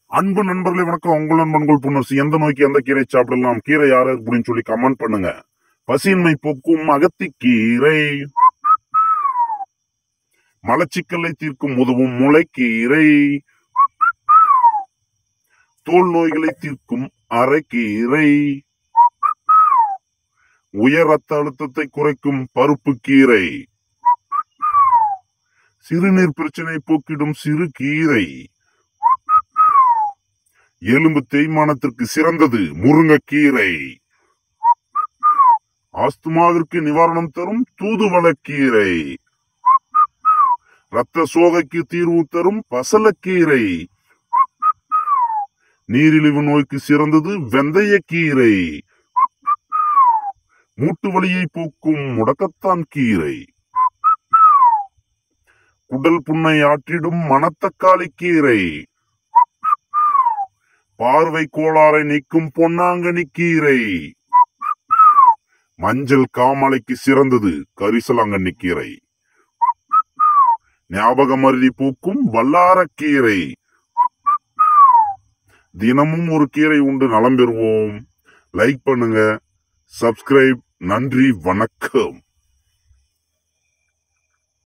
அன்பு நண்பர்களே வணக்கம் உங்கள் நண்பன்கள் புணர்ச்சி எந்த நோய்க்கு எந்த கீரை சாப்பிடலாம் கீரை யாரு அப்படின்னு சொல்லி கமெண்ட் பண்ணுங்க பசியின்மை போக்கும் அகத்திக்கீரை மலச்சிக்கலை தீர்க்கும் உதவும் முளைக்கீரை தோல் நோய்களை தீர்க்கும் அரைக்கீரை உயர் ரத்த அழுத்தத்தை குறைக்கும் பருப்பு கீரை சிறுநீர் பிரச்சனை போக்கிடும் சிறு கீரை எலும்பு தேய்மானத்திற்கு சிறந்தது முருங்கைக்கீரை ஆஸ்துமாவிற்கு நிவாரணம் தரும் தூதுவளக்கீரை ரத்த சோகைக்கு தீர்வு தரும் பசலக்கீரை நீரிழிவு நோய்க்கு சிறந்தது வெந்தயக்கீரை மூட்டு வலியை போக்கும் முடக்கத்தான் கீரை குடல் புண்ணை ஆற்றிடும் மணத்தக்காளி கீரை பார்வை கோளாறை நீக்கும் பொன்னாங்கனி கீரை மஞ்சள் காமலைக்கு சிறந்தது கரிசலாங்கண்ணி கீரை ஞாபக மருதி பூக்கும் வல்லாரக்கீரை தினமும் ஒரு கீரை உண்டு நலம் பெறுவோம் லைக் பண்ணுங்க சப்ஸ்கிரைப் நன்றி வணக்கம்